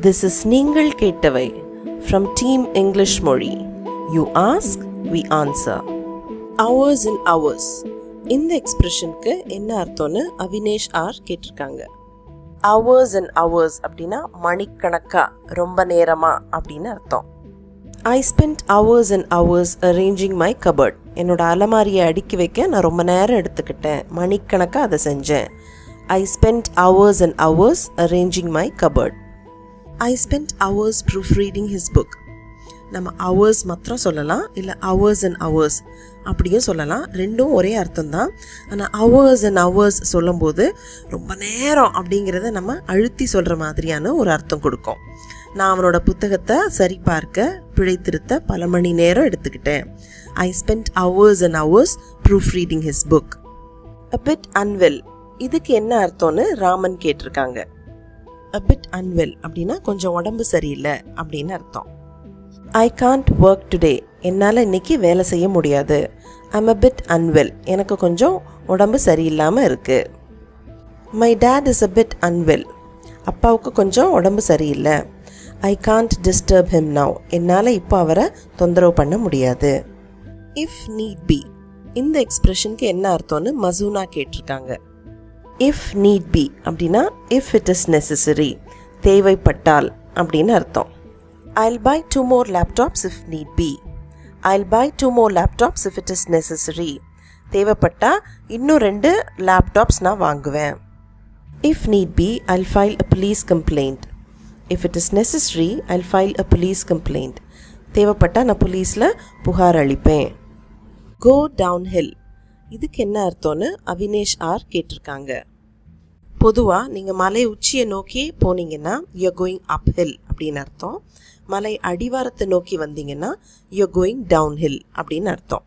This is நீங்கள் கேட்டவை from Team English மொழி You ask, we answer. Hours and hours. இந்த எக்ஸ்பிரஷனுக்கு என்ன அர்த்தம்னு அவினேஷ் ஆர் கேட்டிருக்காங்க hours and hours அப்படின்னா மணிக்கணக்கா ரொம்ப நேரமா அப்படின்னு அர்த்தம் I spend hours and hours arranging my cupboard என்னோட அலமாரியை அடுக்கி வைக்க நான் ரொம்ப நேரம் எடுத்துக்கிட்டேன் மணிக்கணக்காக அதை செஞ்சேன் I spend hours and hours arranging my cupboard I spend hours proofreading his book நம்ம hours மாத்திரம் சொல்லலாம் இல்லை hours and hours அப்படியும் சொல்லலாம் ரெண்டும் ஒரே அர்த்தம் தான் ஆனால் hours and hours சொல்லும்போது ரொம்ப நேரம் அப்படிங்கிறத நம்ம அழுத்தி சொல்கிற மாதிரியான ஒரு அர்த்தம் கொடுக்கும் நான் அவனோட புத்தகத்தை சரி பார்க்க பிழைத்திருத்த பல மணி நேரம் எடுத்துக்கிட்டேன் I spend hours and hours proofreading his book a bit unwell இதுக்கு என்ன அர்த்தம்னு ராமன் கேட்டிருக்காங்க a bit unwell அப்படின்னா கொஞ்சம் உடம்பு சரியில்லை அப்படின்னு அர்த்தம் ஐ காண்ட் ஒர்க் டுடே என்னால் இன்னைக்கு வேலை செய்ய முடியாது ஐம் a bit unwell எனக்கு கொஞ்சம் உடம்பு சரியில்லாமல் இருக்கு my dad is a bit unwell அப்பாவுக்கு கொஞ்சம் உடம்பு சரியில்லை I can't disturb him now என்னால் இப்போ அவரை தொந்தரவு பண்ண முடியாது இஃப் நீட் பி இந்த எக்ஸ்பிரஷனுக்கு என்ன அர்த்தம்னு மசூனா கேட்டிருக்காங்க இஃப் நீட் பி அப்படின்னா இஃப் இட் இஸ் நெசசரி தேவைப்பட்டால் அப்படின்னு அர்த்தம் I'll buy two more laptops if need be I'll buy two more laptops if it is necessary தேவைப்பட்டா இன்னும் ரெண்டு லேப்டாப்ஸ் நான் வாங்குவேன் if need be I'll file a police complaint if it is necessary I'll file a police complaint தேவைப்பட்டால் நான் போலீஸில் புகார் அளிப்பேன் go down hill இதுக்கு என்ன அர்த்தம்னு அவினேஷ் ஆர் கேட்டிருக்காங்க பொதுவாக நீங்கள் மலை உச்சியை நோக்கி போனீங்கன்னா யூஆர் கோயிங் அப் ஹில் அப்படின்னு அர்த்தம் மலை அடிவாரத்தை நோக்கி வந்தீங்கன்னா யூஆர் கோயிங் டவுன் ஹில் அப்படின்னு அர்த்தம்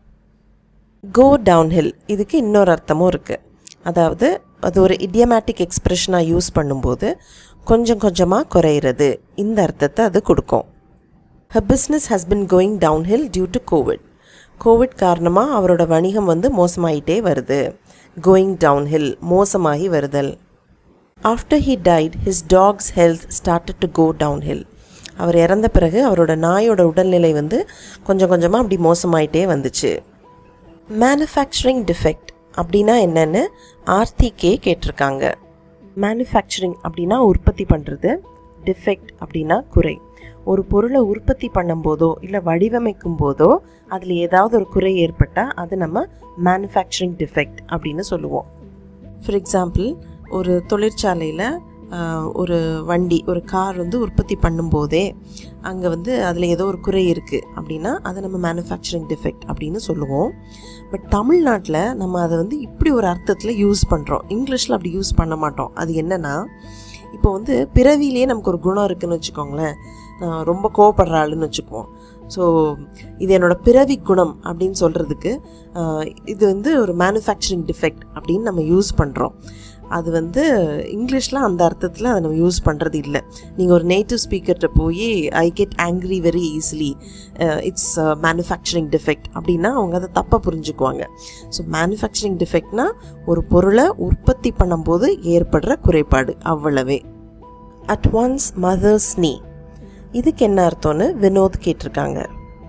கோ டவுன் ஹில் இதுக்கு இன்னொரு அர்த்தமும் இருக்குது அதாவது அது ஒரு இடியமேட்டிக் எக்ஸ்பிரஷனாக யூஸ் பண்ணும்போது கொஞ்சம் கொஞ்சமாக குறையிறது இந்த அர்த்தத்தை அது கொடுக்கும் her business has been going downhill due to covid covid காரணமாக அவரோட வணிகம் வந்து மோசமாயிட்டே வருது கோயிங் டவுன்ஹில் மோசமாகி வருதல் after he died his dog's health started to go downhill அவர் இறந்த பிறகு அவரோட நாயோட உடல்நிலை வந்து கொஞ்சம் கொஞ்சமாக அப்படி மோசமாயிட்டே வந்துச்சு மேனுஃபேக்சரிங் டிஃபெக்ட் அப்படின்னா என்னன்னு ஆர்த்தி கே கேட்டிருக்காங்க மேனுஃபேக்சரிங் அப்படின்னா உற்பத்தி பண்ணுறது டிஃபெக்ட் அப்படின்னா குறை ஒரு பொருளை உற்பத்தி பண்ணும்போதோ இல்லை வடிவமைக்கும் போதோ அதில் ஏதாவது ஒரு குறை ஏற்பட்டால் அது நம்ம மேனுஃபேக்சரிங் டிஃபெக்ட் அப்படின்னு சொல்லுவோம் ஃபார் எக்ஸாம்பிள் ஒரு தொழிற்சாலையில் ஒரு வண்டி ஒரு கார் வந்து உற்பத்தி பண்ணும்போதே அங்கே வந்து அதில் ஏதோ ஒரு குறை இருக்குது அப்படின்னா அதை நம்ம மேனுஃபேக்சரிங் டிஃபெக்ட் அப்படின்னு சொல்லுவோம் பட் தமிழ்நாட்டில் நம்ம அதை வந்து இப்படி ஒரு அர்த்தத்தில் யூஸ் பண்ணுறோம் இங்கிலீஷில் அப்படி யூஸ் பண்ண மாட்டோம் அது என்னென்னா இப்போ வந்து பிறவிலேயே நமக்கு ஒரு குணம் இருக்குதுன்னு வச்சுக்கோங்களேன் நான் ரொம்ப கோவப்படுற ஆளுன்னு வச்சுக்குவோம் ஸோ இது என்னோடய பிறவி குணம் அப்படின்னு சொல்கிறதுக்கு இது வந்து ஒரு மேனுஃபேக்சரிங் டிஃபெக்ட் அப்படின்னு நம்ம யூஸ் பண்ணுறோம் அது வந்து இங்கிலீஷில் அந்த அர்த்தத்தில் அதை நம்ம யூஸ் பண்ணுறது இல்லை நீங்கள் ஒரு நேட்டிவ் ஸ்பீக்கர்கிட்ட போய் I get angry very easily it's manufacturing defect அப்படின்னா அவங்க அதை தப்பாக புரிஞ்சுக்குவாங்க ஸோ மேனுஃபேக்சரிங் டிஃபெக்ட்னா ஒரு பொருளை உற்பத்தி பண்ணும்போது ஏற்படுற குறைபாடு அவ்வளவே அட் ஒன்ஸ் மதர்ஸ் நீ இதுக்கு என்ன அர்த்தம்னு வினோத் கேட்டிருக்காங்க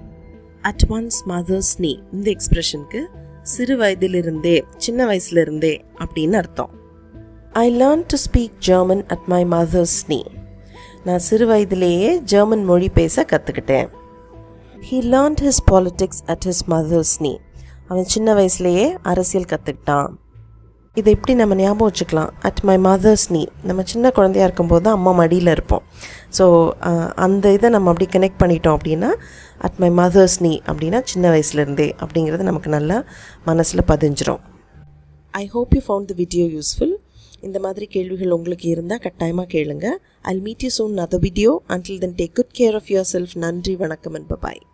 அட் ஒன்ஸ் மதர்ஸ் நீ இந்த எக்ஸ்பிரஷனுக்கு சிறு வயதிலிருந்தே சின்ன வயசுலேருந்தே அப்படின்னு அர்த்தம் I learn to speak German at my mother's knee நான் சிறு வயதிலேயே ஜெர்மன் மொழி பேச கற்றுக்கிட்டேன் he learned his politics at his mother's knee அவன் சின்ன வயசுலேயே அரசியல் கற்றுக்கிட்டான் இதை இப்படி நம்ம ஞாபகம் வச்சுக்கலாம் அட் மை மதர்ஸ் நீ நம்ம சின்ன குழந்தையா இருக்கும்போது தான் அம்மா மடியில் இருப்போம் ஸோ அந்த இதை நம்ம அப்படி கனெக்ட் பண்ணிட்டோம் அப்படின்னா அட் மை மதர்ஸ் நீ அப்படின்னா சின்ன வயசுலேருந்தே அப்படிங்கிறது நமக்கு நல்லா மனசில் பதிஞ்சிரும் I hope you found the video useful இந்த மாதிரி கேள்விகள் உங்களுக்கு இருந்தால் கட்டாயமாக கேளுங்க I'll meet you soon other video until then take good care of yourself நன்றி வணக்கம் அண்ட் பாய்